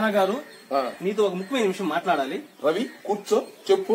నాన్నగారు ఆ. నీతో ఒక ముఖ్యమైన విషయం మాట్లాడాలి రవి కూర్చో చెప్పు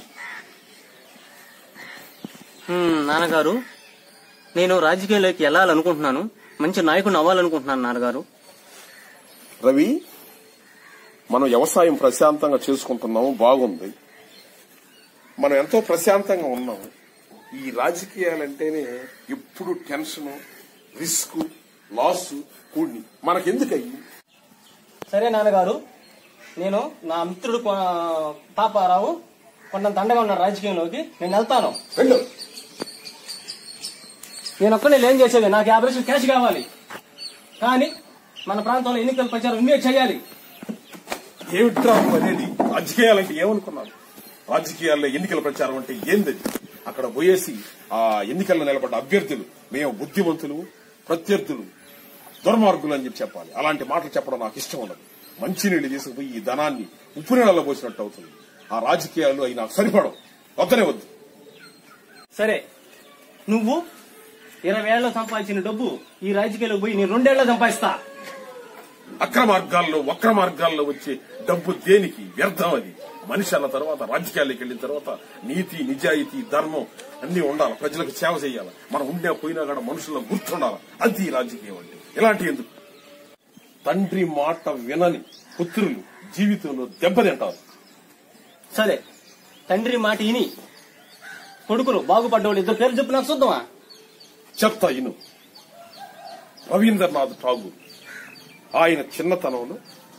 హ్మ్, నాన్నగారు నేను రాజకీయాల్లోకి వెళ్ళాలనుకుంటున్నాను మంచి నాయకుడిని అవ్వాలనుకుంటున్నాను నాన్నగారు రవి మనం వ్యవసాయం ప్రశాంతంగా చేసుకుంటున్నాము బాగుంది మనం ఎంతో ప్రశాంతంగా ఉన్నాము ఈ రాజకీయాలంటేనే ఎప్పుడు టెన్షన్ రిస్క్ లాస్ కూడిని మనకెందుకయ్యి సరే నాన్నగారు నేను నా మిత్రుడు కొ- పాపారావు కొండంత అండగా ఉన్న రాజకీయంలోకి నేను వెళ్తాను వెళ్ళు నేను ఒక్కనే ఏం చేసేది నాకు యాభై లక్షలు క్యాష్ కావాలి కానీ మన ప్రాంతంలో ఎన్నికల ప్రచారం ఇన్వే చేయాలి ఏమిట్రా నువ్వు అనేది రాజకీయాలంటే ఏమనుకున్నాను రాజకీయాల్లో ఎన్నికల ప్రచారం అంటే ఏంది అక్కడ పోయేసి ఆ ఎన్నికల్లో నిలబడ్డ అభ్యర్థులు మేము బుద్ధిమంతులు ప్రత్యర్థులు దుర్మార్గులు అని చెప్పి చెప్పాలి అలాంటి మాటలు చెప్పడం నాకు ఇష్టం ఉండదు మంచినీళ్ళు తీసుకుపోయి ఈ ధనాన్ని ఉప్పు నీళ్ళలో పోసినట్టు అవుతుంది ఆ రాజకీయాలు అవి నాకు సరిపడవు వద్దనే వద్దు సరే నువ్వు ఇరవై ఏళ్ళలో సంపాదించిన డబ్బు ఈ రాజకీయాలకు పోయి నేను రెండేళ్లలో సంపాదిస్తా అక్రమ మార్గాల్లో వక్ర మార్గాల్లో వచ్చే డబ్బు దేనికి వ్యర్థం అది మనిషి అన్న తర్వాత రాజకీయాల్లోకి వెళ్ళిన తర్వాత నీతి నిజాయితీ ధర్మం అన్ని ఉండాలి ప్రజలకు సేవ చేయాలి మనం ఉండే పోయినా కూడా మనుషుల్లో గుర్తుండాలి అది రాజకీయం అంటే ఇలాంటి ఎందుకు తండ్రి మాట వినని పుత్రులు జీవితంలో దెబ్బతింటారు సరే తండ్రి మాట ఇని కొడుకులు బాగుపడ్డవాళ్ళు ఇద్దరు పేర్లు చెప్పు నాకు చూద్దామా చెప్తా ఇను రవీంద్రనాథ్ ఠాగూర్ ఆయన చిన్నతనంలో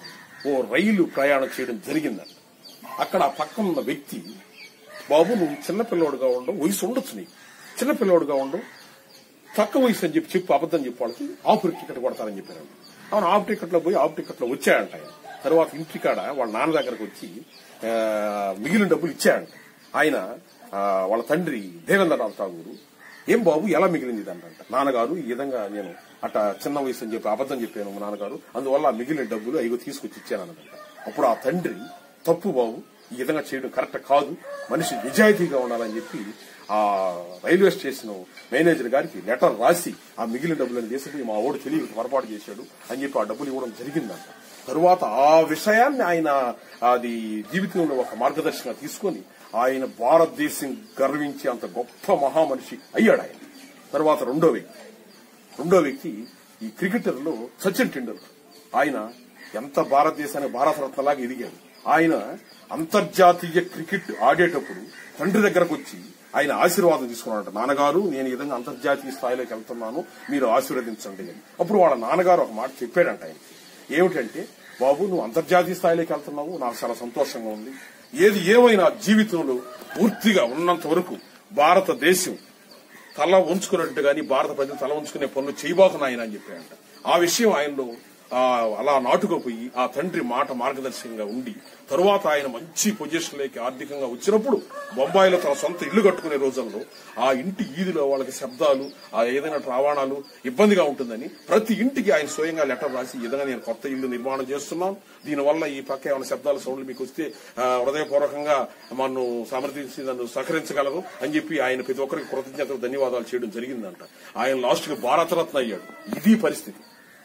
ఓ రైలు ప్రయాణం చేయడం జరిగిందంట అక్కడ ఆ పక్కన ఉన్న వ్యక్తి బాబు నువ్వు చిన్నపిల్లోడుగా ఉండవు వయసు ఉండొచ్చు నీకు చిన్నపిల్లోడుగా ఉండవు తక్కువ వయసు అని చెప్పి చెప్పు అబద్ధం చెప్పి వాళ్ళకి ఆఫ్ టికెట్ కొడతారని చెప్పారు అవును ఆఫ్ టికెట్ లో పోయి ఆఫ్ టికెట్ లో వచ్చాయంట ఆయన తర్వాత ఇంటికాడ వాళ్ళ నాన్న దగ్గరకు వచ్చి ఆ, మిగిలిన డబ్బులు ఇచ్చాయంట ఆయన ఆ, వాళ్ళ తండ్రి దేవేంద్రనాథ్ ఠాగూరు ఏం బాబు ఎలా మిగిలింది అంట నాన్నగారు ఈ విధంగా నేను అట్ట చిన్న వయసు అని చెప్పి అబద్ధం చెప్పాను మా నాన్నగారు అందువల్ల ఆ మిగిలిన డబ్బులు ఐగో తీసుకొచ్చి ఇచ్చానన్నదంట అప్పుడు ఆ తండ్రి తప్పు బాబు ఈ విధంగా చేయడం కరెక్ట్ కాదు మనిషి నిజాయితీగా ఉండాలని చెప్పి ఆ రైల్వే స్టేషన్ మేనేజర్ గారికి లెటర్ రాసి ఆ మిగిలిన డబ్బులను తీసుకుని మా ఓడు తెలియ పొరపాటు చేశాడు అని చెప్పి ఆ డబ్బులు ఇవ్వడం జరిగిందంట తరువాత ఆ విషయాన్ని ఆయన అది జీవితంలో ఒక మార్గదర్శకంగా తీసుకొని ఆయన భారతదేశం గర్వించే అంత గొప్ప మహామనిషి అయ్యాడు ఆయన తర్వాత రెండో వ్యక్తి రెండో వ్యక్తి ఈ క్రికెటర్ లో సచిన్ టెండూల్కర్ ఆయన ఎంత భారతదేశానికి భారతరత్నలాగా ఎదిగాడు ఆయన అంతర్జాతీయ క్రికెట్ ఆడేటప్పుడు తండ్రి దగ్గరకు వచ్చి ఆయన ఆశీర్వాదం తీసుకున్నాడు నాన్నగారు నేను ఈ విధంగా అంతర్జాతీయ స్థాయిలోకి వెళ్తున్నాను మీరు ఆశీర్వదించండి అని అప్పుడు వాళ్ళ నాన్నగారు ఒక మాట చెప్పాడంట ఆయనకి ఏమిటంటే బాబు నువ్వు అంతర్జాతీయ స్థాయిలోకి వెళ్తున్నావు నాకు చాలా సంతోషంగా ఉంది ఏది ఏమైనా జీవితంలో పూర్తిగా ఉన్నంత వరకు భారతదేశం తల ఉంచుకున్నట్టు గాని భారత ప్రజలు తల ఉంచుకునే పనులు చేయబోకు నాయన అని చెప్పాడంట ఆ విషయం ఆయనలో ఆ, అలా నాటుకుపోయి ఆ తండ్రి మాట మార్గదర్శకంగా ఉండి తరువాత ఆయన మంచి పొజిషన్ లోకి ఆర్థికంగా వచ్చినప్పుడు బొంబాయిలో తన సొంత ఇల్లు కట్టుకునే రోజుల్లో ఆ ఇంటి ఈదిలో వాళ్ళకి శబ్దాలు ఆ ఏదైనా రవాణాలు ఇబ్బందిగా ఉంటుందని ప్రతి ఇంటికి ఆయన స్వయంగా లెటర్ రాసి ఈ విధంగా నేను కొత్త ఇల్లు నిర్మాణం చేస్తున్నాను దీనివల్ల ఈ పక్క ఏమైనా శబ్దాలు సౌండ్లు మీకు వస్తే ఆ, హృదయపూర్వకంగా నన్ను సమర్థించి నన్ను సహకరించగలరు అని చెప్పి ఆయన ప్రతి ఒక్కరికి కృతజ్ఞతలు ధన్యవాదాలు చేయడం జరిగిందంట ఆయన లాస్ట్ కి భారతరత్న అయ్యాడు ఇది పరిస్థితి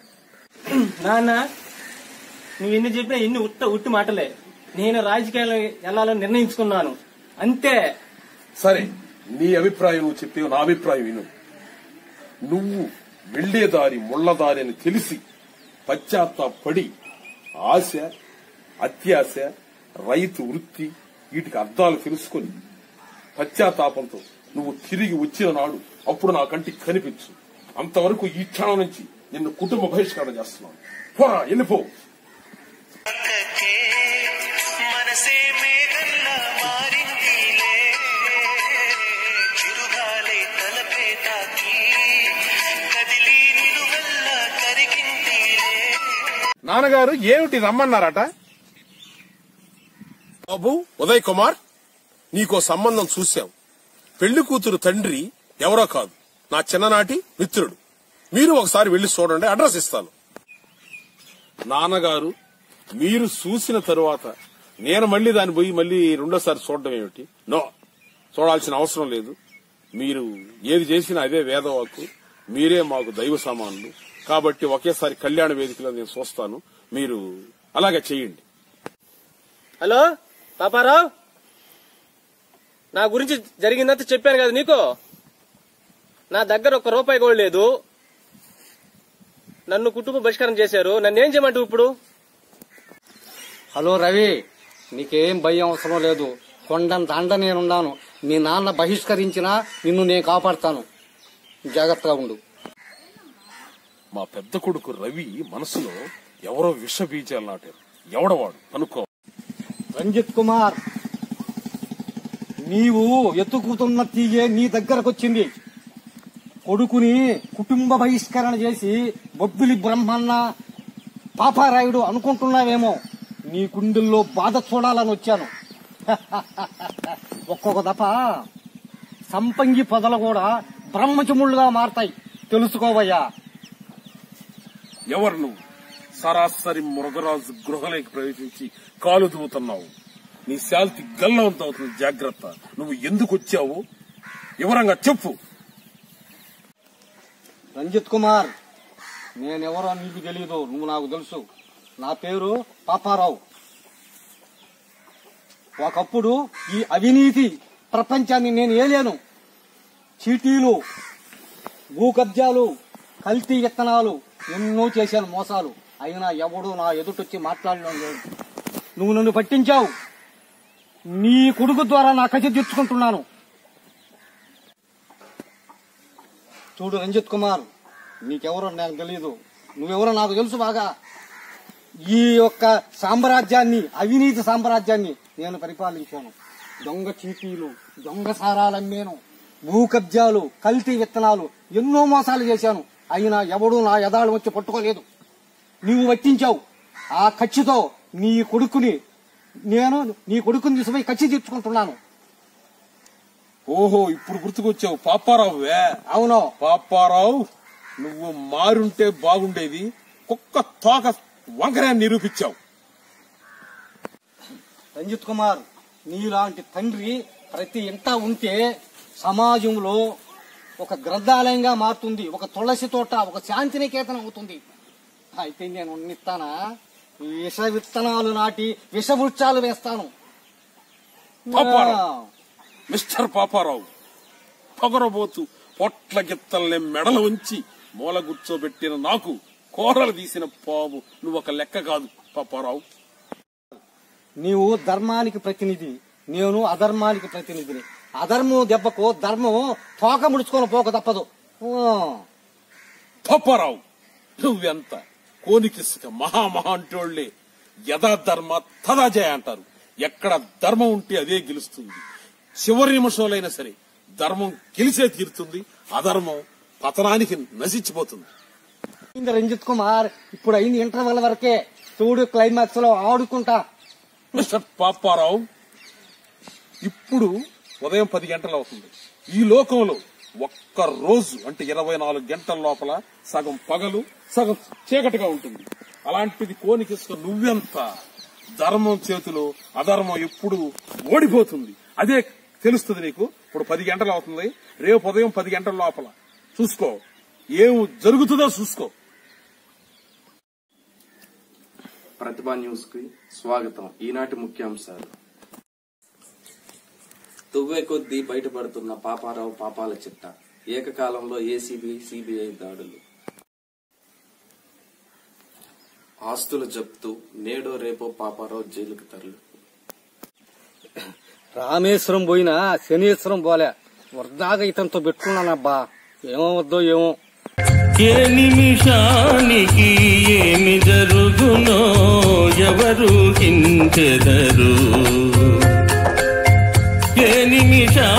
నాన్న నువ్వు ఎన్ని చెప్పినా ఎన్ని ఉట్ట ఉట్టి మాటలే నేను రాజకీయాలు వెళ్ళాలని నిర్ణయించుకున్నాను అంతే సరే నీ అభిప్రాయం నువ్వు చెప్పేవు నా అభిప్రాయం విను నువ్వు వెళ్లే దారి ముళ్ళ దారి అని తెలిసి పశ్చాత్తాపడి ఆశ అత్యాశ రైతు వృత్తి వీటికి అర్థాలు తెలుసుకొని పశ్చాత్తాపంతో నువ్వు తిరిగి వచ్చిన నాడు అప్పుడు నా కంటికి కనిపించు అంతవరకు ఈ క్షణం నుంచి నిన్ను కుటుంబ బహిష్కరణ చేస్తున్నాను పోరా వెళ్ళిపో పక్కకే మనసే మేఘంలా మారిందిలే చిరుగాలే తలపే తాకి కదిలి నిలువెల్లా కరిగిందిలే నాన్నగారు ఏమిటి రమ్మన్నారట బాబు ఉదయ్ కుమార్ నీకో సంబంధం చూశాం పెళ్లి కూతురు తండ్రి ఎవరో కాదు నా చిన్ననాటి మిత్రుడు మీరు ఒకసారి వెళ్లి చూడండి అడ్రస్ ఇస్తాను నాన్నగారు మీరు చూసిన తరువాత నేను మళ్ళీ దాన్ని పోయి మళ్ళీ రెండోసారి చూడడం ఏమిటి నో చూడాల్సిన అవసరం లేదు మీరు ఏది చేసినా అదే వేదవాకు మీరే మాకు దైవ సమానులు కాబట్టి ఒకేసారి కళ్యాణ వేదికలో నేను చూస్తాను మీరు అలాగే చేయండి హలో పాపారావు నా గురించి జరిగిందంతా చెప్పాను కదా నీకు నా దగ్గర ఒక్క రూపాయి కూడా లేదు నన్ను కుటుంబ బహిష్కరణ చేశారు నన్ను ఏం చేయమంటావు ఇప్పుడు హలో రవి నీకేం భయం అవసరం లేదు కొండంత అండ నేనున్నాను మీ నాన్న బహిష్కరించినా నిన్ను నేను కాపాడుతాను జాగ్రత్తగా ఉండు మా పెద్ద కొడుకు రవి మనసులో ఎవరో విష బీజాలు నాటారు ఎవడవాడు అనుకో రంజిత్ కుమార్ నీవు ఎత్తుకుతున్న తీగే నీ దగ్గరకు వచ్చింది కొడుకుని కుటుంబ బహిష్కరణ చేసి బొబ్బిలి బ్రహ్మన్న పాపారాయుడు అనుకుంటున్నావేమో నీ గుండెల్లో బాధ చూడాలని వచ్చాను ఒక్కొక్క దఫ సంపంగి పొదలు కూడా బ్రహ్మచముళ్ళుగా మారతాయి తెలుసుకోవయ్యా ఎవరు నువ్వు సరాసరి మృగరాజు గృహలోకి ప్రవేశించి కాలు దూతున్నావు నీ శాల్తి గల్లంత అవుతుంది జాగ్రత్త నువ్వు ఎందుకు వచ్చావు వివరంగా చెప్పు రంజిత్ కుమార్ నేనెవరో నీకు తెలియదు నువ్వు నాకు తెలుసు నా పేరు పాపారావు ఒకప్పుడు ఈ అవినీతి ప్రపంచాన్ని నేను ఏలేను చీటీలు భూ కబ్జాలు కల్తీ విత్తనాలు ఎన్నో చేశాను మోసాలు అయినా ఎవడు నా ఎదుటొచ్చి మాట్లాడడం లేదు నువ్వు నన్ను పట్టించావు నీ కొడుకు ద్వారా నా కసి తీర్చుకుంటున్నాను చూడు రంజిత్ కుమార్ నీకెవరో నాకు తెలియదు నువ్వెవరో నాకు తెలుసు బాగా ఈ యొక్క సామ్రాజ్యాన్ని అవినీతి సామ్రాజ్యాన్ని నేను పరిపాలించాను దొంగ చీటీలు దొంగ సారాలమ్మేను భూ కబ్జాలు కల్తీ విత్తనాలు ఎన్నో మోసాలు చేశాను అయినా ఎవడూ నా యథాలు వచ్చి పట్టుకోలేదు నీవు పట్టించావు ఆ ఖర్చుతో నీ కొడుకుని నేను నీ కొడుకుని తీసుకుపోయి ఖర్చు తీర్చుకుంటున్నాను ఓహో ఇప్పుడు గుర్తుకొచ్చావు పాపారావువే అవును పాపారావు నువ్వు మారుంటే బాగుండేది కుక్క తోక వంకరే నిరూపించావు రంజిత్ కుమార్ నీలాంటి తండ్రి ప్రతి ఇంట ఉంటే సమాజంలో ఒక గ్రంథాలయంగా మారుతుంది ఒక తులసి తోట ఒక శాంతి నికేతనం అవుతుంది అయితే నేను ఉన్నిస్తానా విష విత్తనాలు నాటి విష వృక్షాలు వేస్తాను పాపారావు. మిస్టర్ పాపారావు పొగరబోతు పొట్ల గిత్తల్ని మెడలు ఉంచి మూల కూర్చోబెట్టిన నాకు కోరలు తీసిన పాము నువ్వు ఒక లెక్క కాదు పాపారావు నీవు ధర్మానికి ప్రతినిధి నేను అధర్మానికి ప్రతినిధిని అధర్మం దెబ్బకు ధర్మం తోక ముడుచుకొని పోక తప్పదు ఆ. పాపారావు నువ్వెంత కోనికిసుక మహామహా అంటోళ్లే యథా ధర్మ తదా జయ అంటారు ఎక్కడ ధర్మం ఉంటే అదే గెలుస్తుంది చివరి నిమిషంలైనా సరే ధర్మం గెలిచే తీరుతుంది అధర్మం పతనానికి నశించిపోతుంది అయింది రంజిత్ కుమార్ ఇప్పుడు అయింది ఇంటర్వెల్ వరకే చూడు క్లైమాక్స్ లో ఆడుకుంటా మిస్టర్ పాపారావు ఇప్పుడు ఉదయం పది గంటలు అవుతుంది ఈ లోకంలో ఒక్క రోజు అంటే ఇరవై నాలుగు గంటల లోపల సగం పగలు సగం చీకటిగా ఉంటుంది అలాంటిది కోనికిసుక నువ్వెంత ధర్మం చేతిలో అధర్మం ఎప్పుడు ఓడిపోతుంది అదే తెలుస్తుంది నీకు ఇప్పుడు పది గంటలు అవుతుంది రేపు ఉదయం పది గంటల లోపల చూసుకో ఏం జరుగుతుందో చూసుకో ప్రతిభా న్యూస్ కి స్వాగతం ఈనాటి ముఖ్యాంశాలు తువ్వే కొద్దీ బయటపడుతున్న పాపారావు పాపాల చిట్ట ఏకకాలంలో ఏసీబీ సిబిఐ దాడులు ఆస్తుల జప్తు నేడో రేపో పాపారావు జైలుకు తరలి రామేశ్వరం పోయినా శనీశ్వరం పోలే వరదాగా ఇతనితో పెట్టుకున్నానబ్బా ఏమవద్దో ఏమో ఏ నిమిషానికి ఏమి జరుగునో ఎవరు హించెదరు ఏ నిమిషా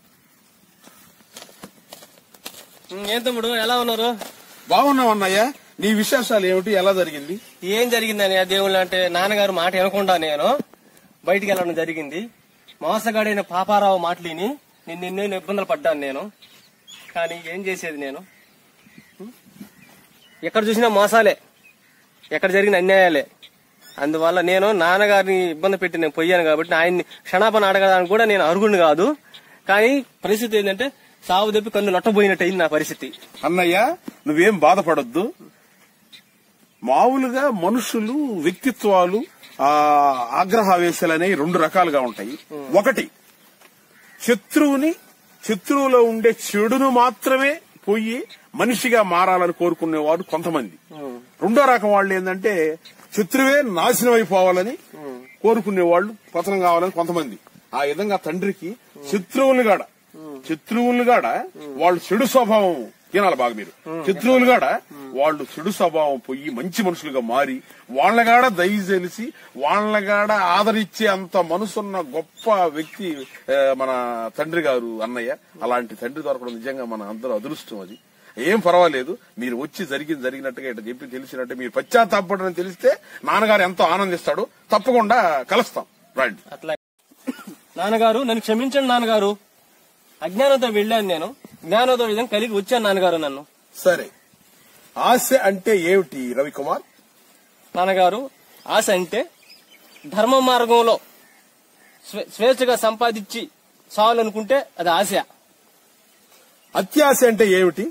ఏం తమ్ముడు ఎలా ఉన్నారు బాగున్నావు అన్నయ్య నీ విశేషాలు ఏమిటి ఎలా జరిగింది ఏం జరిగిందని ఆ దేవుళ్ళు అంటే నాన్నగారు మాట వినకుండా నేను బయటికి వెళ్ళడం జరిగింది మోసగాడైన పాపారావు మాటలిని నిన్న ఎన్నో ఇబ్బందులు పడ్డాను నేను కానీ ఏం చేసేది నేను ఉం? ఎక్కడ చూసినా మోసాలే ఎక్కడ జరిగిన అన్యాయాలే అందువల్ల నేను నాన్నగారిని ఇబ్బంది పెట్టి నేను పోయాను కాబట్టి ఆయన్ని క్షణాపణ అడగడానికి కూడా నేను అర్హుడిని కాదు కానీ పరిస్థితి ఏంటంటే సాగు దెప్పి కన్ను లొట్టబోయినట్టు అయింది నా పరిస్థితి అన్నయ్య నువ్వేం బాధపడొద్దు మామూలుగా మనుషులు వ్యక్తిత్వాలు ఆ ఆగ్రహావేశాలు అనేవి రెండు రకాలుగా ఉంటాయి ఒకటి శత్రువుని శత్రువులో ఉండే చెడును మాత్రమే పోయి మనిషిగా మారాలని కోరుకునేవారు కొంతమంది రెండో రకం వాళ్ళు ఏంటంటే శత్రువే నాశనం అయిపోవాలని కోరుకునే వాళ్ళు పతనం కావాలని కొంతమంది ఆ విధంగా తండ్రికి శత్రువులు గాడ శత్రువులు గాడ వాళ్ళు చెడు స్వభావం తినాలి బాగా మీరు శత్రువులు గాడ వాళ్ళు చెడు స్వభావం పోయి మంచి మనుషులుగా మారి వాళ్ళగాడ దయ తెలిసి వాళ్ళగాడ ఆదరించే అంత మనసున్న గొప్ప వ్యక్తి ఆ, మన తండ్రి గారు అన్నయ్య అలాంటి తండ్రి దొరకడం నిజంగా మన అందరూ అదృష్టం అది ఏం పర్వాలేదు మీరు వచ్చి జరిగింది జరిగినట్టుగా ఇట్లా చెప్పి తెలిసినట్టే మీరు పశ్చాత్తాపడని తెలిస్తే నాన్నగారు ఎంతో ఆనందిస్తాడు తప్పకుండా కలుస్తాం రండి అట్లా నాన్నగారు నన్ను క్షమించండి నాన్నగారు అజ్ఞానంతో వెళ్ళాను నేను జ్ఞానోదయం కలిగి వచ్చాను నాన్నగారు నన్ను సరే ఆశ అంటే ఏమిటి రవికుమార్ నాన్నగారు ఆశ అంటే ధర్మ మార్గంలో స్వే- స్వేచ్ఛగా సంపాదించి చాలనుకుంటే అది ఆశ అత్యాశ అంటే ఏమిటి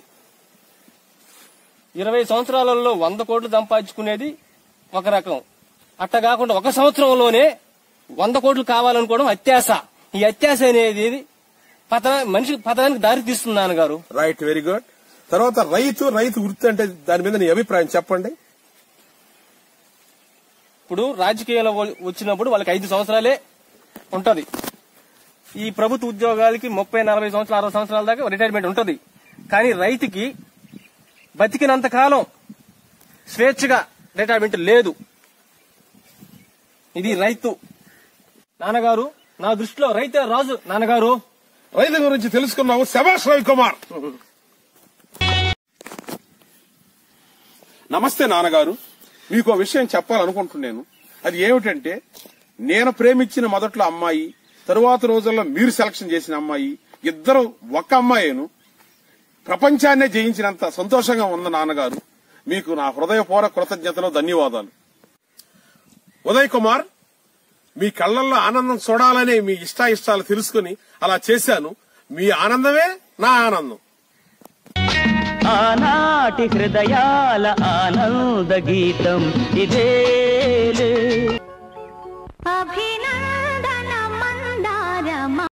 ఇరవై సంవత్సరాలలో వంద కోట్లు సంపాదించుకునేది ఒక రకం అట్ట కాకుండా ఒక సంవత్సరంలోనే వంద కోట్లు కావాలనుకోవడం అత్యాశ ఈ అత్యాశ అనేది పతన మనిషి పతనానికి దారి తీస్తుంది నాన్నగారు రైట్ వెరీ గుడ్ తర్వాత రైతు రైతు వృత్తి అంటే దాని మీద నీ అభిప్రాయం చెప్పండి ఇప్పుడు రాజకీయాలు వచ్చినప్పుడు వాళ్ళకి ఐదు సంవత్సరాలే ఉంటది ఈ ప్రభుత్వ ఉద్యోగాలకి ముప్పై నలభై సంవత్సరాలు అరవై సంవత్సరాల దాకా రిటైర్మెంట్ ఉంటది కానీ రైతుకి బతికినంత కాలం స్వేచ్ఛగా రిటైర్మెంట్ లేదు ఇది రైతు నాన్నగారు నా దృష్టిలో రైతే రాజు నాన్నగారు రైతు గురించి తెలుసుకున్నావు శభాష్ రవికుమార్ నమస్తే నాన్నగారు మీకు ఒక విషయం చెప్పాలనుకుంటున్నాను అది ఏమిటంటే నేను ప్రేమించిన మొదట్లో అమ్మాయి తరువాత రోజుల్లో మీరు సెలక్షన్ చేసిన అమ్మాయి ఇద్దరు ఒక్క అమ్మాయిను ప్రపంచాన్నే జయించినంత సంతోషంగా ఉంది నాన్నగారు మీకు నా హృదయపూర్వక కృతజ్ఞతలు ధన్యవాదాలు ఉదయ్ కుమార్ మీ కళ్ళల్లో ఆనందం చూడాలనే మీ ఇష్టాయిష్టాలు తెలుసుకుని అలా చేశాను మీ ఆనందమే నా ఆనందం ఆనాటి హృదయాల ఆనంద గీతం ఇదే